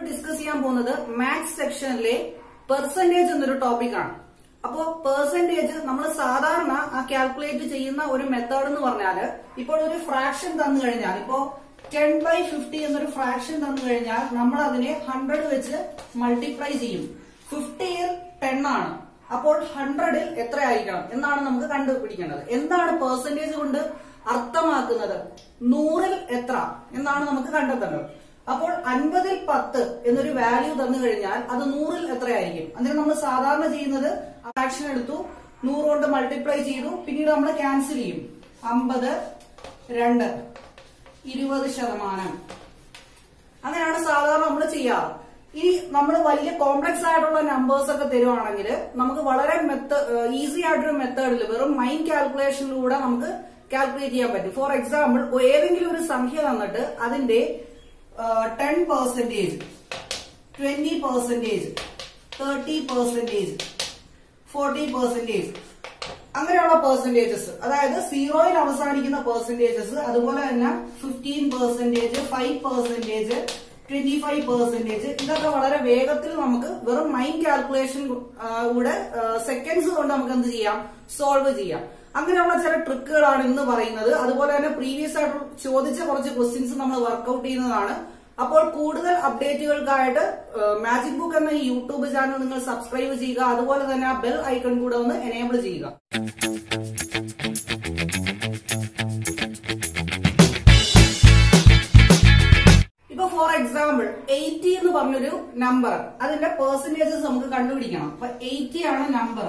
discuss ചെയ്യാൻ പോകുന്നത് maths സെക്ഷനിലെ percentage എന്നൊരു ടോപ്പിക്കാണ് അപ്പോ പെർസെന്റേജ് നമ്മൾ സാധാരണ ആ കാൽക്കുലേറ്റ് ചെയ്യുന്ന ഒരു മെത്തേഡ് എന്ന് പറഞ്ഞാല് ഇപ്പോൾ ഒരു ഫ്രാക്ഷൻ തന്നു കഴിഞ്ഞാൽ ഇപ്പോ ടെൻ ബൈ ഫിഫ്റ്റി എന്നൊരു ഫ്രാക്ഷൻ തന്നു കഴിഞ്ഞാൽ നമ്മൾ അതിനെ ഹൺഡ്രഡ് വെച്ച് മൾട്ടിപ്ലൈ ചെയ്യും ഫിഫ്റ്റിയിൽ ടെൻ ആണ് അപ്പോൾ ഹൺഡ്രഡിൽ എത്ര ആയിരിക്കണം എന്നാണ് നമുക്ക് കണ്ടുപിടിക്കേണ്ടത് എന്താണ് പെർസെന്റേജ് കൊണ്ട് അർത്ഥമാക്കുന്നത് നൂറിൽ എത്ര എന്നാണ് നമുക്ക് കണ്ടെത്തേണ്ടത് അപ്പോൾ അൻപതിൽ പത്ത് എന്നൊരു വാല്യൂ തന്നു കഴിഞ്ഞാൽ അത് നൂറിൽ എത്രയായിരിക്കും അതിന് നമ്മൾ സാധാരണ ചെയ്യുന്നത് ആക്ഷൻ എടുത്തു നൂറ് കൊണ്ട് മൾട്ടിപ്ലൈ ചെയ്തു പിന്നീട് നമ്മൾ ക്യാൻസൽ ചെയ്യും അമ്പത് രണ്ട് ഇരുപത് ശതമാനം അങ്ങനെയാണ് സാധാരണ നമ്മൾ ചെയ്യാറ് ഇനി നമ്മൾ വലിയ കോംപ്ലക്സ് ആയിട്ടുള്ള നമ്പേഴ്സ് ഒക്കെ തരുവാണെങ്കിൽ നമുക്ക് വളരെ മെത്ത ഈസി ആയിട്ടൊരു മെത്തേഡിൽ വെറും മൈൻഡ് കാൽക്കുലേഷനിലൂടെ നമുക്ക് കാൽക്കുലേറ്റ് ചെയ്യാൻ പറ്റും ഫോർ എക്സാമ്പിൾ ഏതെങ്കിലും ഒരു സംഖ്യ തന്നിട്ട് അതിന്റെ ten percentage twenty percentage thirty percentage forty percentage അങ്ങനെയുള്ള പെർസെന്റേജസ് അതായത് സീറോയിൽ അവസാനിക്കുന്ന പെർസെന്റേജസ് അതുപോലെ തന്നെ fifteen percentage five percentage twenty five percentage ഇതൊക്കെ വളരെ വേഗത്തിൽ നമുക്ക് വെറും മൈൻഡ് കാൽക്കുലേഷൻ കൂടെ സെക്കൻഡ്സ് കൊണ്ട് നമുക്ക് എന്ത് ചെയ്യാം സോൾവ് ചെയ്യാം അങ്ങനെയുള്ള ചില ട്രിക്കുകളാണ് ഇന്ന് പറയുന്നത് അതുപോലെ തന്നെ പ്രീവിയസ് ആയിട്ട് ചോദിച്ച കുറച്ച് ക്വസ്റ്റ്യൻസ് നമ്മൾ വർക്ക്ഔട്ട് ചെയ്യുന്നതാണ് അപ്പോൾ കൂടുതൽ അപ്ഡേറ്റുകൾക്കായിട്ട് മാജിക് ബുക്ക് എന്ന ഈ യൂട്യൂബ് ചാനൽ നിങ്ങൾ സബ്സ്ക്രൈബ് ചെയ്യുക അതുപോലെ തന്നെ ആ ബെൽ ഐക്കൺ കൂടെ ഒന്ന് എനേബിൾ ചെയ്യുക ഇപ്പൊ ഫോർ എക്സാമ്പിൾ എയ്റ്റി എന്ന് പറഞ്ഞൊരു നമ്പർ അതിന്റെ പെർസെന്റേജസ് നമുക്ക് കണ്ടുപിടിക്കണം അപ്പൊ എയ്റ്റി ആണ് നമ്പർ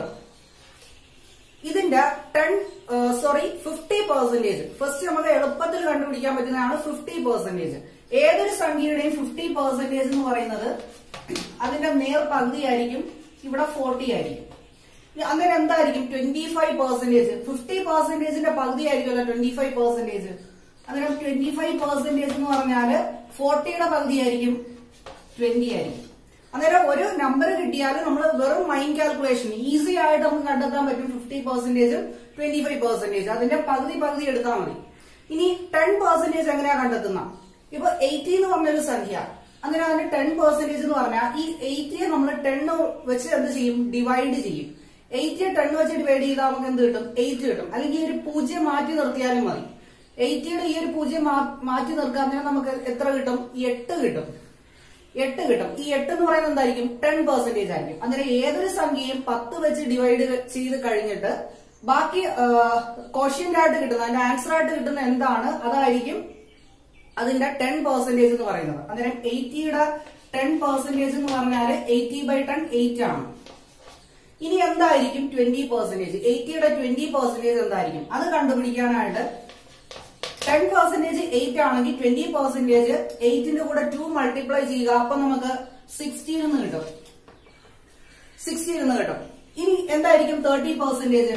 ഇതിന്റെ ten sorry fifty percentage first നമുക്ക് എളുപ്പത്തിൽ കണ്ടുപിടിക്കാൻ പറ്റുന്നതാണ് ഫിഫ്റ്റി പെർസെന്റേജ് ഏതൊരു സംഖ്യയുടെയും ഫിഫ്റ്റി പെർസെന്റേജ് എന്ന് പറയുന്നത് അതിന്റെ നേർ പകുതിയായിരിക്കും ഇവിടെ ഫോർട്ടി ആയിരിക്കും അങ്ങനെ എന്തായിരിക്കും ട്വന്റി ഫൈവ് പെർസെന്റേജ് ഫിഫ്റ്റി പെർസെന്റേജിന്റെ പകുതി ആയിരിക്കുമല്ലോ ട്വന്റി ഫൈവ് പെർസെന്റേജ് അന്നേരം ട്വന്റി ഫൈവ് പെർസെന്റേജ് എന്ന് പറഞ്ഞാല് ഫോർട്ടിയുടെ പകുതി ആയിരിക്കും ട്വന്റി ആയിരിക്കും അന്നേരം ഒരു നമ്പർ കിട്ടിയാൽ നമ്മൾ വെറും മൈൻഡ് കാൽക്കുലേഷൻ ഈസി ആയിട്ട് നമുക്ക് കണ്ടെത്താൻ പറ്റും ഫിഫ്റ്റി പെർസെന്റേജും ട്വന്റി ഫൈവ് പെർസെന്റേജ് അതിന്റെ പകുതി പകുതി എടുത്താൽ മതി ഇനി ടെൻ പെർസെന്റേജ് എങ്ങനെയാ കണ്ടെത്തുന്ന ഇപ്പൊ എയ്റ്റി എന്ന് പറഞ്ഞൊരു സംഖ്യ അന്നേരം അതിന്റെ ടെൻ പെർസെന്റേജ് എന്ന് പറഞ്ഞാൽ ഈ എയ്റ്റിയെ നമ്മൾ ടെൻ വെച്ച് എന്ത് ചെയ്യും ഡിവൈഡ് ചെയ്യും എയ്റ്റിയെ ടെൻ വെച്ച് ഡിവൈഡ് ചെയ്താൽ നമുക്ക് എന്ത് കിട്ടും എയ്റ്റ് കിട്ടും അല്ലെങ്കിൽ ഒരു പൂജ്യം മാറ്റി നിർത്തിയാലും മതി എയ്റ്റിയുടെ ഈ ഒരു പൂജ്യം മാറ്റി നിർക്കാൻ നമുക്ക് എത്ര കിട്ടും എട്ട് കിട്ടും എട്ട് കിട്ടും ഈ എട്ട് എന്ന് പറയുന്നത് എന്തായിരിക്കും ടെൻ പെർസെന്റേജ് ആയിരിക്കും അന്നേരം ഏതൊരു സംഖ്യയും പത്ത് വെച്ച് ഡിവൈഡ് ചെയ്ത് കഴിഞ്ഞിട്ട് ബാക്കി ക്വസ്റ്റ്യന്റ് ആയിട്ട് കിട്ടുന്ന അതിന്റെ ആൻസർ ആയിട്ട് കിട്ടുന്ന എന്താണ് അതായിരിക്കും അതിന്റെ ടെൻ പെർസെന്റേജ് എന്ന് പറയുന്നത് അന്നേരം എയ്റ്റിയുടെ ടെൻ പെർസെന്റേജ് എന്ന് പറഞ്ഞാൽ എയ്റ്റി ബൈ ടെൻ എയ്റ്റ് ആണ് ഇനി എന്തായിരിക്കും ട്വന്റി പെർസെന്റേജ് എയ്റ്റിയുടെ ട്വന്റി പെർസെന്റേജ് എന്തായിരിക്കും അത് കണ്ടുപിടിക്കാനായിട്ട് ടെൻ പെർസെന്റേജ് എയ്റ്റ് ആണെങ്കിൽ ട്വന്റി പെർസെന്റേജ് എയ്റ്റിന്റെ കൂടെ ടു മൾട്ടിപ്ലൈ ചെയ്യുക അപ്പൊ നമുക്ക് സിക്സ്റ്റീൻ എന്ന് കിട്ടും സിക്സ്റ്റീൻ എന്ന് കിട്ടും ഇനി എന്തായിരിക്കും thirty percentage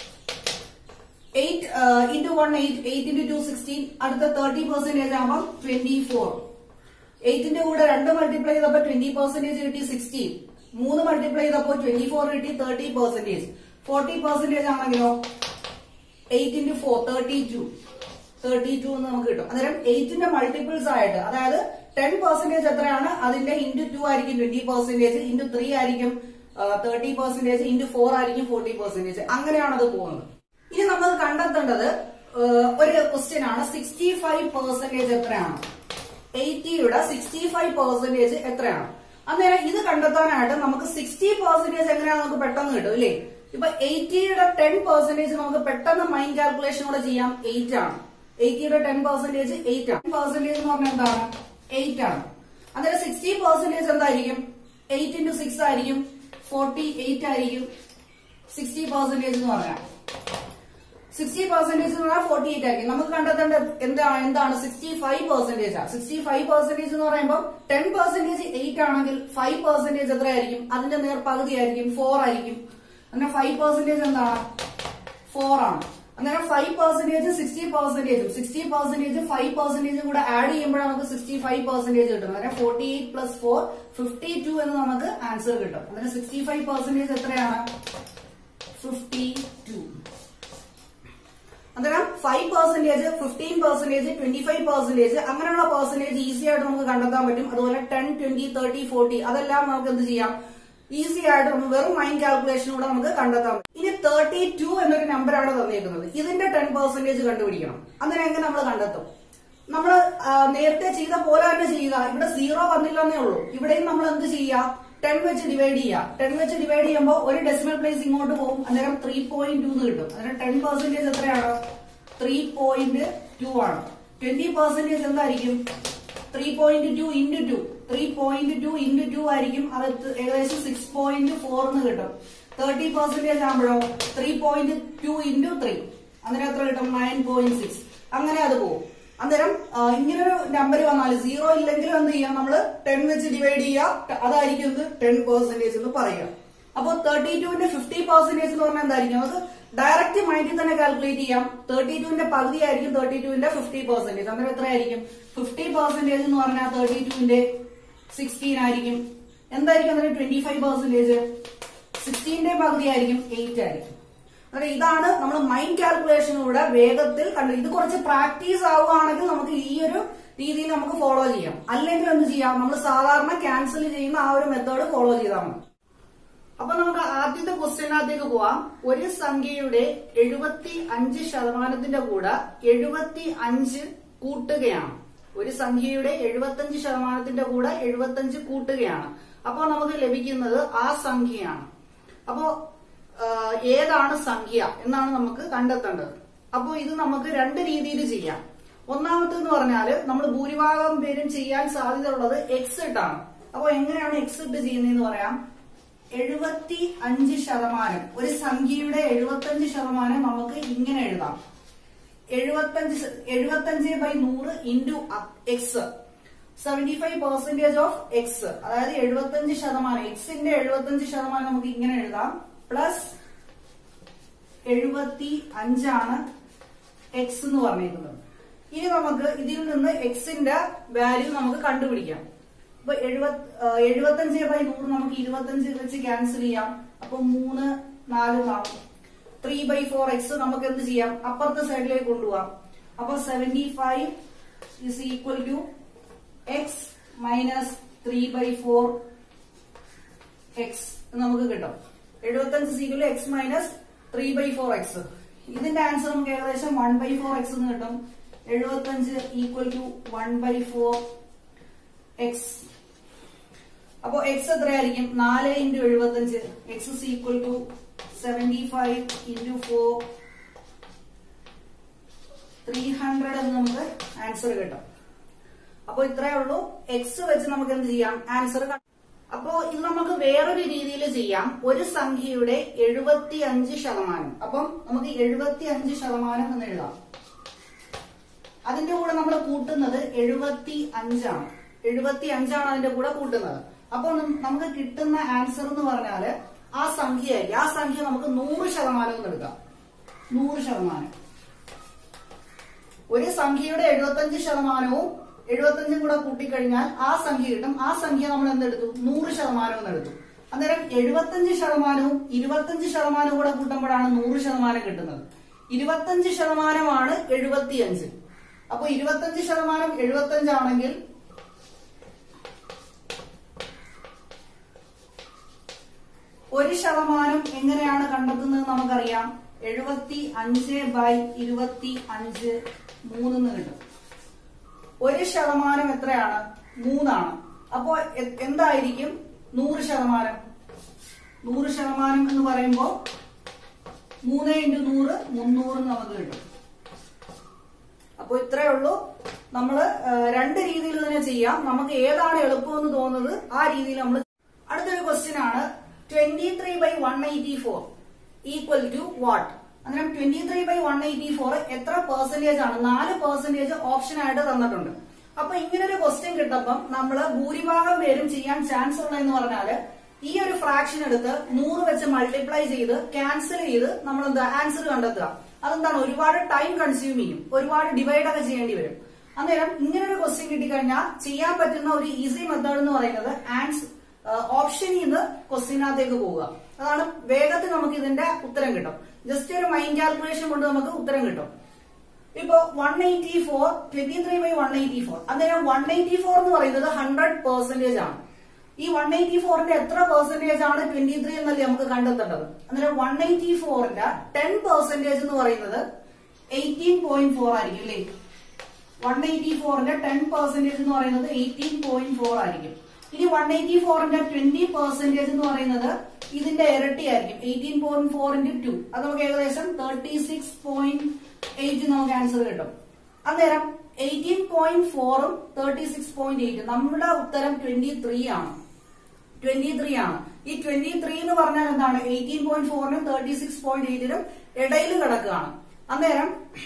eight into one eight eight into two sixteen അടുത്ത തേർട്ടി പെർസെന്റേജ് ആകുമ്പോൾ ട്വന്റി ഫോർ എയ്റ്റിന്റെ കൂടെ രണ്ട് മൾട്ടിപ്ലൈ ചെയ്തപ്പോ ട്വന്റി പെർസെന്റേജ് കിട്ടി സിക്സ്റ്റീൻ മൂന്ന് മൾട്ടിപ്ലൈ ചെയ്തപ്പോ ട്വന്റി ഫോർ കിട്ടി തേർട്ടി പെർസെന്റേജ് ഫോർട്ടി പെർസെന്റേജ് ആണെങ്കിലോ eight into four thirty two thirty two എന്ന് നമുക്ക് കിട്ടും അന്നേരം എയ്റ്റിന്റെ മൾട്ടിപ്പിൾസ് ആയിട്ട് അതായത് ടെൻ പെർസെന്റേജ് എത്രയാണ് അതിന്റെ ഇന്റു ടു ആയിരിക്കും ട്വന്റി പെർസെന്റേജ് ഇന്റു ത്രീ ആയിരിക്കും തേർട്ടി പെർസെന്റേജ് ഇന്റു ഫോർ ആയിരിക്കും ഫോർട്ടി പെർസെന്റേജ് അങ്ങനെയാണ് അത് പോകുന്നത് ഇനി നമ്മൾ കണ്ടെത്തേണ്ടത് ഒരു ക്വസ്റ്റ്യൻ ആണ് സിക്സ്റ്റി ഫൈവ് പെർസെന്റേജ് എത്രയാണ് എയ്റ്റിയുടെ സിക്സ്റ്റി ഫൈവ് പെർസെന്റേജ് എത്രയാണ് അന്നേരം ഇത് കണ്ടെത്താനായിട്ട് നമുക്ക് സിക്സ്റ്റി പെർസെന്റേജ് എങ്ങനെയാണ് നമുക്ക് പെട്ടെന്ന് കിട്ടും അല്ലേ ഇപ്പൊ എയ്റ്റിയുടെ ടെൻ പെർസെന്റേജ് നമുക്ക് പെട്ടെന്ന് മൈൻഡ് കാൽക്കുലേഷൻ കൂടെ ചെയ്യാം എയ്റ്റ് ആണ് എയ്റ്റിയുടെ ടെൻ പെർസെന്റേജ് എയ്റ്റ് ആണ് പെർസെന്റേജ് എന്ന് പറഞ്ഞാൽ എന്താണ് എയ്റ്റ് ആണ് അന്നേരം സിക്സ്റ്റി പെർസെന്റേജ് എന്തായിരിക്കും എയ്റ്റ് ഇന്റു സിക്സ് ആയിരിക്കും ഫോർട്ടി എയ്റ്റ് ആയിരിക്കും സിക്സ്റ്റി പെർസെന്റേജ് എന്ന് പറഞ്ഞാൽ സിക്സ്റ്റി പെർസെന്റേജ് എന്ന് പറഞ്ഞാൽ ഫോർട്ടി എയ്റ്റ് ആയിരിക്കും നമുക്ക് കണ്ടെത്തേണ്ട എന്താ എന്താണ് സിക്സ്റ്റി ഫൈവ് പെർസെന്റേജ് ആണ് സിക്സ്റ്റി ഫൈവ് പെർസെന്റേജ് എന്ന് പറയുമ്പോൾ ടെൻ പെർസെന്റേജ് എയ്റ്റ് ആണെങ്കിൽ ഫൈവ് പെർസെന്റേജ് എത്രയായിരിക്കും അതിന്റെ നേർ പകുതി ആയിരിക്കും ഫോർ ആയിരിക്കും അങ്ങനെ ഫൈവ് പെർസെന്റേജ് എന്താണ് ഫോർ ആണ് അന്നേരം ഫൈവ് പെർസെന്റേജ് സിക്സ്റ്റി പെർസെന്റേജും സിക്സ്റ്റി പെർസെന്റേജ് ഫൈവ് പെർസെന്റേജും കൂടെ ആഡ് ചെയ്യുമ്പോഴാണ് നമുക്ക് സിക്സ്റ്റി ഫൈവ് പെർസെന്റേജ് കിട്ടും അന്നേരം forty eight plus four fifty two എന്ന് നമുക്ക് ആൻസർ കിട്ടും അന്നേരം സിക്സ്റ്റി ഫൈവ് പെർസെന്റേജ് എത്രയാണ് ഫിഫ്റ്റി ടു അന്നേരം five percentage fifteen percentage twenty five percentage അങ്ങനെയുള്ള പെർസെന്റേജ് ഈസി ആയിട്ട് നമുക്ക് കണ്ടെത്താൻ പറ്റും അതുപോലെ ടെൻ ട്വന്റി തേർട്ടി ഫോർട്ടി അതെല്ലാം നമുക്ക് എന്ത് ചെയ്യാം ഈസി ആയിട്ട് നമുക്ക് വെറും മൈൻഡ് കാൽക്കുലേഷനിലൂടെ നമുക്ക് കണ്ടെത്താൻ പറ്റും ഇനി തേർട്ടി ടു എന്നൊരു നമ്പറാണ് തന്നിരിക്കുന്നത് ഇതിന്റെ ടെൻ പെർസെന്റേജ് കണ്ടുപിടിക്കണം അന്നേരം എങ്ങനെ നമ്മൾ കണ്ടെത്തും നമ്മൾ നേരത്തെ ചെയ്ത പോലെ തന്നെ ചെയ്യുക ഇവിടെ സീറോ വന്നില്ലെന്നേ ഉള്ളൂ ഇവിടെയും നമ്മൾ എന്ത് ചെയ്യുക ടെൻ വെച്ച് ഡിവൈഡ് ചെയ്യുക ടെൻ വെച്ച് ഡിവൈഡ് ചെയ്യുമ്പോൾ ഒരു ഡെസിമൽ പ്ലേസ് ഇങ്ങോട്ട് പോകും അന്നേരം ത്രീ പോയിന്റ് ടു കിട്ടും അന്നേരം ടെൻ പെർസെന്റേജ് എത്രയാണ് ത്രീ പോയിന്റ് ടു ആണ് ട്വന്റി പെർസെന്റേജ് എന്തായിരിക്കും three point two into two three point two into two ആയിരിക്കും അത് ഏകദേശം സിക്സ് പോയിന്റ് ഫോർ എന്ന് കിട്ടും തേർട്ടി പെർസെന്റേജ് ആകുമ്പോഴോ three point two into three അന്നേരം എത്ര കിട്ടും നയൻ പോയിന്റ് സിക്സ് അങ്ങനെ അത് പോകും അന്നേരം ആ, ഇങ്ങനൊരു നമ്പർ വന്നാൽ സീറോ ഇല്ലെങ്കിലും എന്ത് ചെയ്യാം നമ്മൾ ടെൻ വെച്ച് ഡിവൈഡ് ചെയ്യുക അതായിരിക്കും എന്ത് ടെൻ പെർസെന്റേജ് എന്ന് പറയുക അപ്പോൾ തേർട്ടി ടുവിന്റെ ഫിഫ്റ്റി പെർസെന്റേജ് എന്ന് പറഞ്ഞാൽ എന്തായിരിക്കും നമുക്ക് ഡയറക്റ്റ് മൈൻഡിൽ തന്നെ കാൽക്കുലേറ്റ് ചെയ്യാം തേർട്ടി ടുവിന്റെ പകുതി ആയിരിക്കും തേർട്ടി ടുവിന്റെ ഫിഫ്റ്റി പെർസെന്റേജ് അന്നേരം എത്രയായിരിക്കും ഫിഫ്റ്റി പെർസെന്റേജ് എന്ന് പറഞ്ഞാൽ തേർട്ടി ടുവിന്റെ സിക്സ്റ്റീൻ ആയിരിക്കും എന്തായിരിക്കും അന്നേരം ട്വന്റി ഫൈവ് പെർസെന്റേജ് സിക്സ്റ്റീന്റെ പകുതി ആയിരിക്കും എയ്റ്റ് ആയിരിക്കും അതെ ഇതാണ് നമ്മൾ മൈൻഡ് കാൽക്കുലേഷനിലൂടെ വേഗത്തിൽ കണ്ടു ഇത് കുറച്ച് പ്രാക്ടീസ് ആവുകയാണെങ്കിൽ നമുക്ക് ഈ ഒരു രീതിയിൽ നമുക്ക് ഫോളോ ചെയ്യാം അല്ലെങ്കിൽ എന്ത് ചെയ്യാം നമ്മൾ സാധാരണ ക്യാൻസൽ ചെയ്യുന്ന ആ ഒരു മെത്തേഡ് ഫോളോ ചെയ്താൽ മതി അപ്പൊ നമുക്ക് ആദ്യത്തെ ക്വസ്റ്റ്യനകത്തേക്ക് പോവാം ഒരു സംഖ്യയുടെ എഴുപത്തി അഞ്ച് ശതമാനത്തിന്റെ കൂടെ എഴുപത്തി അഞ്ച് കൂട്ടുകയാണ് ഒരു സംഖ്യയുടെ എഴുപത്തഞ്ച് ശതമാനത്തിന്റെ കൂടെ എഴുപത്തഞ്ച് കൂട്ടുകയാണ് അപ്പോൾ നമുക്ക് ലഭിക്കുന്നത് ആ സംഖ്യയാണ് അപ്പോ ആ, ഏതാണ് സംഖ്യ എന്നാണ് നമുക്ക് കണ്ടെത്തേണ്ടത് അപ്പോൾ ഇത് നമുക്ക് രണ്ട് രീതിയിൽ ചെയ്യാം ഒന്നാമത്തെന്ന് പറഞ്ഞാല് നമ്മൾ ഭൂരിഭാഗം പേരും ചെയ്യാൻ സാധ്യതയുള്ളത് എക്സ് ഇട്ടാണ് അപ്പോൾ എങ്ങനെയാണ് എക്സ് ഇട്ട് ചെയ്യുന്നതെന്ന് പറയാം എഴുപത്തി അഞ്ച് ശതമാനം ഒരു സംഖ്യയുടെ എഴുപത്തഞ്ച് ശതമാനം നമുക്ക് ഇങ്ങനെ എഴുതാം എഴുപത്തഞ്ച് എഴുപത്തഞ്ച് ബൈ നൂറ് into x seventy five percentage of x അതായത് എഴുപത്തഞ്ച് ശതമാനം എക്സിന്റെ എഴുപത്തഞ്ച് ശതമാനം നമുക്ക് ഇങ്ങനെ എഴുതാം പ്ലസ് എഴുപത്തി അഞ്ചാണ് എക്സ് എന്ന് പറഞ്ഞിരിക്കുന്നത് ഇനി നമുക്ക് ഇതിൽ നിന്ന് എക്സിന്റെ വാല്യൂ നമുക്ക് കണ്ടുപിടിക്കാം അപ്പൊ എഴുപത് എഴുപത്തഞ്ച് ബൈ നൂറ് നമുക്ക് ഇരുപത്തഞ്ച് വെച്ച് ക്യാൻസൽ ചെയ്യാം അപ്പൊ മൂന്ന് നാല് നാല് ത്രീ ബൈ ഫോർ എക്സ് നമുക്ക് എന്ത് ചെയ്യാം അപ്പുറത്തെ സൈഡിലേക്ക് കൊണ്ടുപോവാം അപ്പൊ seventy five is equal to x minus three by four x നമുക്ക് കിട്ടും എഴുപത്തഞ്ച് equal x minus three by four x ഇതിന്റെ ആൻസർ നമുക്ക് ഏകദേശം വൺ ബൈ ഫോർ എക്സ് എന്ന് കിട്ടും എഴുപത്തഞ്ച് equal to one by four x അപ്പോ എക്സ് എത്രയായിരിക്കും നാല് ഇൻറ്റു എഴുപത്തഞ്ച് x is equal to seventy five into four three hundred എന്ന് നമുക്ക് ആൻസർ കിട്ടും അപ്പൊ ഇത്രയേ ഉള്ളൂ എക്സ് വെച്ച് നമുക്ക് എന്ത് ചെയ്യാം ആൻസർ അപ്പോ ഇത് നമുക്ക് വേറൊരു രീതിയിൽ ചെയ്യാം ഒരു സംഖ്യയുടെ എഴുപത്തി അഞ്ച് ശതമാനം അപ്പം നമുക്ക് എഴുപത്തി അഞ്ച് ശതമാനം എന്ന് എഴുതാം അതിന്റെ കൂടെ നമ്മൾ കൂട്ടുന്നത് എഴുപത്തി അഞ്ചാണ് എഴുപത്തി അഞ്ചാണ് അതിന്റെ കൂടെ കൂട്ടുന്നത് അപ്പോൾ നം- നമുക്ക് കിട്ടുന്ന ആൻസർ എന്ന് പറഞ്ഞാല് ആ സംഖ്യയായിരിക്കും ആ സംഖ്യ നമുക്ക് നൂറ് ശതമാനം എന്ന് എടുക്കാം നൂറ് ശതമാനം ഒരു സംഖ്യയുടെ എഴുപത്തഞ്ച് ശതമാനവും എഴുപത്തഞ്ചും കൂടെ കൂട്ടിക്കഴിഞ്ഞാൽ ആ സംഖ്യ കിട്ടും ആ സംഖ്യ നമ്മൾ എന്തെടുത്തു നൂറ് ശതമാനം എന്ന് എടുത്തു അന്നേരം എഴുപത്തഞ്ച് ശതമാനവും ഇരുപത്തഞ്ച് ശതമാനവും കൂടെ കൂട്ടുമ്പോഴാണ് നൂറ് ശതമാനം കിട്ടുന്നത് ഇരുപത്തഞ്ച് ശതമാനമാണ് എഴുപത്തിയഞ്ച് അപ്പൊ ഇരുപത്തഞ്ച് ശതമാനം എഴുപത്തഞ്ചാണെങ്കിൽ ഒരു ശതമാനം എങ്ങനെയാണ് കണ്ടെത്തുന്നത് നമുക്കറിയാം എഴുപത്തി അഞ്ച് ബൈ ഇരുപത്തി അഞ്ച് മൂന്ന് കിട്ടും ഒരു ശതമാനം എത്രയാണ് മൂന്നാണ് അപ്പോ എ- എന്തായിരിക്കും നൂറ് ശതമാനം നൂറ് ശതമാനം എന്ന് പറയുമ്പോൾ മൂന്ന് ഇൻറ്റു നൂറ് മുന്നൂറ് എന്ന് നമുക്ക് കിട്ടും അപ്പൊ ഇത്രയേ ഉള്ളൂ നമ്മള് ആ, രണ്ട് രീതിയിൽ തന്നെ ചെയ്യാം നമുക്ക് ഏതാണ് എളുപ്പമെന്ന് തോന്നുന്നത് ആ രീതിയിൽ നമ്മൾ അടുത്തൊരു ക്വസ്റ്റ്യൻ ആണ് twenty three by one eighty four equal to what അന്നേരം twenty three by one eighty four എത്ര പെർസെന്റേജ് ആണ് നാല് പെർസെന്റേജ് ഓപ്ഷൻ ആയിട്ട് തന്നിട്ടുണ്ട് അപ്പൊ ഇങ്ങനെ ഒരു ക്വസ്റ്റ്യൻ കിട്ടുമ്പം നമ്മള് ഭൂരിഭാഗം പേരും ചെയ്യാൻ ചാൻസ് ഉള്ളതെന്ന് പറഞ്ഞാല് ഈ ഒരു ഫ്രാക്ഷൻ എടുത്ത് നൂറ് വെച്ച് മൾട്ടിപ്ലൈ ചെയ്ത് ക്യാൻസൽ ചെയ്ത് നമ്മൾ എന്താ ആൻസർ കണ്ടെത്തുക അതെന്താണ് ഒരുപാട് ടൈം കൺസ്യൂം ചെയ്യും ഒരുപാട് ഡിവൈഡ് ഒക്കെ ചെയ്യേണ്ടി വരും അന്നേരം ഇങ്ങനെ ഒരു ക്വസ്റ്റ്യൻ കിട്ടിക്കഴിഞ്ഞാൽ ചെയ്യാൻ പറ്റുന്ന ഒരു ഈസി മെത്തേഡ് എന്ന് പറയുന്നത് ആൻസ് ഓപ്ഷനിൽ നിന്ന് ക്വസ്റ്റ്യനകത്തേക്ക് പോവുക അതാണ് വേഗത്തിൽ നമുക്ക് ഇതിന്റെ ഉത്തരം കിട്ടും ജസ്റ്റ് ഒരു മൈൻഡ് കാൽക്കുലേഷൻ കൊണ്ട് നമുക്ക് ഉത്തരം കിട്ടും ഇപ്പൊ one eighty four twenty three by one eighty four അന്നേരം വൺ എയ്റ്റി ഫോർ എന്ന് പറയുന്നത് ഹൺഡ്രഡ് പെർസെന്റേജ് ആണ് ഈ വൺ എയ്റ്റി ഫോറിന്റെ എത്ര പെർസെന്റേജ് ആണ് ട്വന്റി ത്രീ എന്നല്ലേ നമുക്ക് കണ്ടെത്തേണ്ടത് അന്നേരം വൺ എയ്റ്റി ഫോറിന്റെ ടെൻ പെർസെന്റേജ് എന്ന് പറയുന്നത് എയ്റ്റീൻ പോയിന്റ് ഫോർ ആയിരിക്കും അല്ലേ വൺ എയ്റ്റി ഫോറിന്റെ ടെൻ പെർസെന്റേജ് എന്ന് പറയുന്നത് എയ്റ്റീൻ പോയിന്റ് ഫോർ ആയിരിക്കും ഇനി വൺ എയ്റ്റി ഫോറിന്റെ ട്വന്റി പെർസെന്റേജ് എന്ന് പറയുന്നത് ഇതിന്റെ ഇരട്ടി ആയിരിക്കും eighteen point four into two അത് നമുക്ക് ഏകദേശം തേർട്ടി സിക്സ് പോയിന്റ് എയ്റ്റ് നമുക്ക് ആൻസർ കിട്ടും അന്നേരം എയ്റ്റീൻ പോയിന്റ് ഫോറും തേർട്ടി സിക്സ് പോയിന്റ് എയ്റ്റ് നമ്മുടെ ഉത്തരം ട്വന്റി ത്രീ ആണ് ട്വന്റി ത്രീ ആണ് ഈ ട്വന്റി ത്രീ എന്ന് പറഞ്ഞാൽ എന്താണ് എയ്റ്റീൻ പോയിന്റ് ഫോറിനും തേർട്ടി സിക്സ് പോയിന്റ് എയ്റ്റിനും ഇടയിൽ കിടക്കുകയാണ് അന്നേരം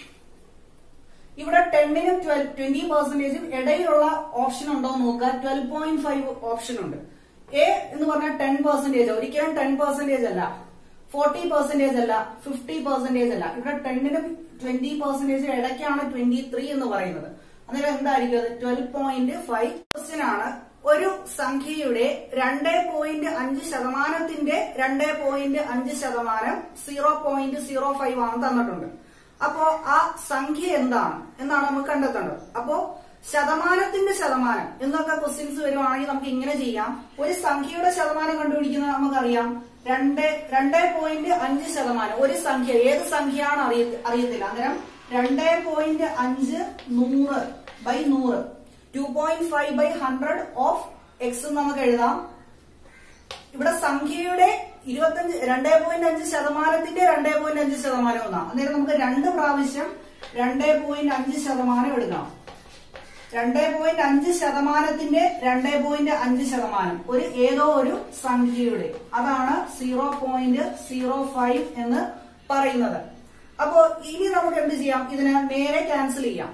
ഇവിടെ ടെന്നിനും ട്വന്റി പെർസെന്റേജും ഇടയിലുള്ള ഓപ്ഷൻ ഉണ്ടോ എന്ന് നോക്കുക ട്വൽവ് പോയിന്റ് ഫൈവ് ഓപ്ഷൻ ഉണ്ട് എ എന്ന് പറഞ്ഞാൽ ടെൻ പെർസെന്റേജ് ഒരിക്കലും ടെൻ പെർസെന്റേജ് അല്ല ഫോർട്ടി പെർസെന്റേജ് അല്ല ഫിഫ്റ്റി പെർസെന്റേജ് അല്ല ഇവിടെ ടെന്നിനും ട്വന്റി പെർസെന്റേജ് ഇടയ്ക്കാണ് ട്വന്റി ത്രീ എന്ന് പറയുന്നത് അന്നേരം എന്തായിരിക്കും അത് ട്വൽവ് പോയിന്റ് ഫൈവ് ക്വസ്റ്റ്യൻ ആണ് ഒരു സംഖ്യയുടെ രണ്ട് പോയിന്റ് അഞ്ച് ശതമാനത്തിന്റെ രണ്ട് പോയിന്റ് അഞ്ച് ശതമാനം സീറോ പോയിന്റ് സീറോ ഫൈവ് ആണ് തന്നിട്ടുണ്ട് അപ്പോ ആ സംഖ്യ എന്താണ് എന്നാണ് നമുക്ക് കണ്ടെത്തേണ്ടത് അപ്പോ ശതമാനത്തിന്റെ ശതമാനം എന്നൊക്കെ ക്വസ്റ്റ്യൻസ് വരുവാണെങ്കിൽ നമുക്ക് ഇങ്ങനെ ചെയ്യാം ഒരു സംഖ്യയുടെ ശതമാനം കണ്ടുപിടിക്കുന്നത് നമുക്കറിയാം രണ്ട് രണ്ട് പോയിന്റ് അഞ്ച് ശതമാനം ഒരു സംഖ്യ ഏത് സംഖ്യയാണ് അറിയ അറിയത്തില്ല അന്നേരം രണ്ട് പോയിന്റ് അഞ്ച് നൂറ് ബൈ നൂറ് two point five by hundred of x നമുക്ക് എഴുതാം ഇവിടെ സംഖ്യയുടെ ഇരുപത്തഞ്ച് രണ്ടേ പോയിന്റ് അഞ്ച് ശതമാനത്തിന്റെ രണ്ടേ പോയിന്റ് അഞ്ച് ശതമാനം ഒന്നാണ് അന്നേരം നമുക്ക് രണ്ട് പ്രാവശ്യം രണ്ടേ പോയിന്റ് അഞ്ച് ശതമാനം എടുക്കാം രണ്ടേ പോയിന്റ് അഞ്ച് ശതമാനത്തിന്റെ രണ്ടേ പോയിന്റ് അഞ്ച് ശതമാനം ഒരു ഏതോ ഒരു സംഖ്യയുടെ അതാണ് സീറോ പോയിന്റ് സീറോ ഫൈവ് എന്ന് പറയുന്നത് അപ്പോ ഇനി നമുക്ക് എന്ത് ചെയ്യാം ഇതിനെ നേരെ ക്യാൻസൽ ചെയ്യാം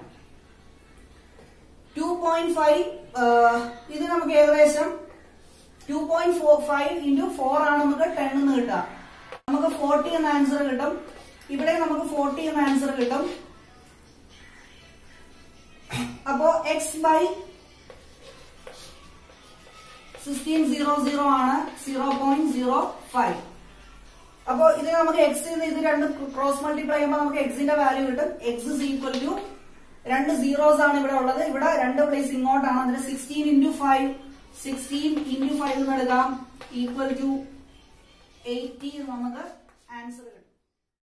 ടു പോയിന്റ് ഫൈവ് ഇത് നമുക്ക് ഏകദേശം two point four five into four ആണ് നമുക്ക് ടെൻ എന്ന് കിട്ടുക നമുക്ക് ഫോർട്ടി എന്ന ആൻസർ കിട്ടും ഇവിടെ നമുക്ക് ഫോർട്ടി എന്ന ആൻസർ കിട്ടും അപ്പോ x by sixteen zero zero ആണ് സീറോ പോയിന്റ് സീറോ ഫൈവ് അപ്പോ ഇത് നമുക്ക് എക്സ് ഇത് രണ്ട് ക്രോസ് മൾട്ടിപ്ലൈ ചെയ്യുമ്പോൾ നമുക്ക് എക്സിന്റെ വാല്യൂ കിട്ടും എക്സ് ഇസ് ഈക്വൽ ടു രണ്ട് സീറോസ് ആണ് ഇവിടെ ഉള്ളത് ഇവിടെ രണ്ട് പ്ലേസ് ഇങ്ങോട്ടാണ് അതിന് sixteen into five sixteen into five എന്ന് എടുക്കാം ഈക്വൽ ടു എയ്റ്റി നമുക്ക് ആൻസർ